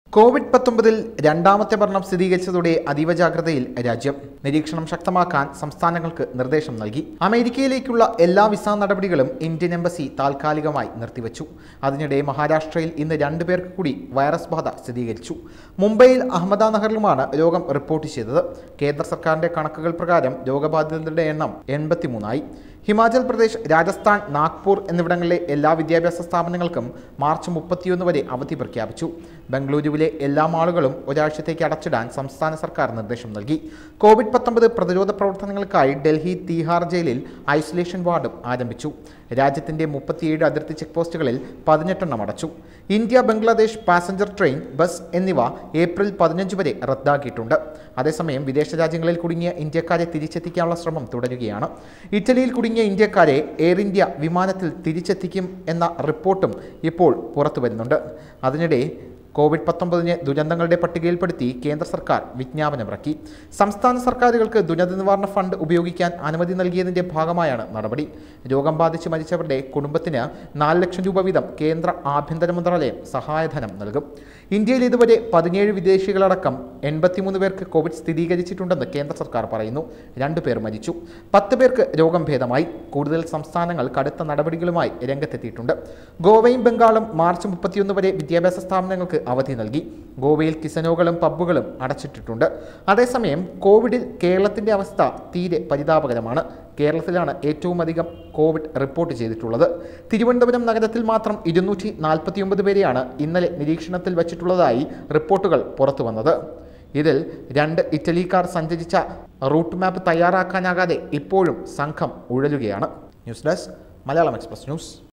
Covid പത്തൊമ്പതിൽ രണ്ടാമത്തെ മരണം സ്ഥിരീകരിച്ചതോടെ അതീവ ജാഗ്രതയിൽ രാജ്യം നിരീക്ഷണം ശക്തമാക്കാൻ സംസ്ഥാനങ്ങൾക്ക് നിർദ്ദേശം നൽകി അമേരിക്കയിലേക്കുള്ള എല്ലാ വിസ നടപടികളും ഇന്ത്യൻ എംബസി താൽക്കാലികമായി നിർത്തിവച്ചു അതിനിടെ മഹാരാഷ്ട്രയിൽ ഇന്ന് രണ്ടു പേർക്ക് കൂടി വൈറസ് ബാധ സ്ഥിരീകരിച്ചു മുംബൈയിൽ അഹമ്മദാനഗറിലുമാണ് രോഗം റിപ്പോർട്ട് ചെയ്തത് കേന്ദ്ര സർക്കാരിന്റെ കണക്കുകൾ പ്രകാരം രോഗബാധിതരുടെ എണ്ണം എൺപത്തിമൂന്നായി ഹിമാചൽ പ്രദേശ് രാജസ്ഥാൻ നാഗ്പൂർ എന്നിവിടങ്ങളിലെ എല്ലാ വിദ്യാഭ്യാസ സ്ഥാപനങ്ങൾക്കും മാർച്ച് മുപ്പത്തിയൊന്ന് വരെ അവധി പ്രഖ്യാപിച്ചു ബംഗളൂരുവിലെ എല്ലാ മാളുകളും ഒരാഴ്ചത്തേക്ക് അടച്ചിടാൻ സംസ്ഥാന സർക്കാർ നിർദ്ദേശം നൽകി കോവിഡ് പത്തൊമ്പത് പ്രതിരോധ പ്രവർത്തനങ്ങൾക്കായി ഡൽഹി തീഹാർ ജയിലിൽ ഐസൊലേഷൻ വാർഡും ആരംഭിച്ചു രാജ്യത്തിന്റെ മുപ്പത്തിയേഴ് അതിർത്തി ചെക്ക് പോസ്റ്റുകളിൽ പതിനെട്ടെണ്ണം അടച്ചു India Bangladesh passenger train bus എന്നിവ ഏപ്രിൽ പതിനഞ്ച് വരെ റദ്ദാക്കിയിട്ടുണ്ട് അതേസമയം വിദേശ രാജ്യങ്ങളിൽ കുടുങ്ങിയ ഇന്ത്യക്കാരെ തിരിച്ചെത്തിക്കാനുള്ള ശ്രമം തുടരുകയാണ് ഇറ്റലിയിൽ കുടുങ്ങിയ ഇന്ത്യക്കാരെ എയർ ഇന്ത്യ വിമാനത്തിൽ തിരിച്ചെത്തിക്കും എന്ന റിപ്പോർട്ടും ഇപ്പോൾ പുറത്തു വരുന്നുണ്ട് അതിനിടെ കോവിഡ് പത്തൊമ്പതിന് ദുരന്തങ്ങളുടെ പട്ടികയിൽപ്പെടുത്തി കേന്ദ്ര സർക്കാർ വിജ്ഞാപനമിറക്കി സംസ്ഥാന സർക്കാരുകൾക്ക് ദുരന്ത നിവാരണ ഫണ്ട് ഉപയോഗിക്കാൻ അനുമതി നൽകിയതിന്റെ ഭാഗമായാണ് നടപടി രോഗം ബാധിച്ച് മരിച്ചവരുടെ കുടുംബത്തിന് നാല് ലക്ഷം രൂപ വീതം കേന്ദ്ര ആഭ്യന്തര മന്ത്രാലയം സഹായധനം നൽകും ഇന്ത്യയിൽ ഇതുവരെ പതിനേഴ് വിദേശികളടക്കം എൺപത്തിമൂന്ന് പേർക്ക് കോവിഡ് സ്ഥിരീകരിച്ചിട്ടുണ്ടെന്ന് കേന്ദ്ര സർക്കാർ പറയുന്നു രണ്ടു പേർ മരിച്ചു പത്ത് പേർക്ക് രോഗം ഭേദമായി കൂടുതൽ സംസ്ഥാനങ്ങൾ കടുത്ത നടപടികളുമായി രംഗത്തെത്തിയിട്ടുണ്ട് ഗോവയും ബംഗാളും മാർച്ച് മുപ്പത്തിയൊന്ന് വരെ വിദ്യാഭ്യാസ സ്ഥാപനങ്ങൾക്ക് അവധി നൽകി ഗോവയിൽ കിസനോകളും പബ്ബുകളും അടച്ചിട്ടിട്ടുണ്ട് അതേസമയം കോവിഡിൽ കേരളത്തിന്റെ അവസ്ഥ തീരെ പരിതാപകരമാണ് കേരളത്തിലാണ് ഏറ്റവും അധികം കോവിഡ് റിപ്പോർട്ട് ചെയ്തിട്ടുള്ളത് തിരുവനന്തപുരം നഗരത്തിൽ മാത്രം ഇരുന്നൂറ്റി നാൽപ്പത്തിയൊമ്പത് പേരെയാണ് ഇന്നലെ നിരീക്ഷണത്തിൽ വച്ചിട്ടുള്ളതായി റിപ്പോർട്ടുകൾ പുറത്തു വന്നത് ഇതിൽ രണ്ട് ഇറ്റലിക്കാർ സഞ്ചരിച്ച റൂട്ട് മാപ്പ് തയ്യാറാക്കാനാകാതെ ഇപ്പോഴും സംഘം ഉഴലുകയാണ് news desk Malayalam express news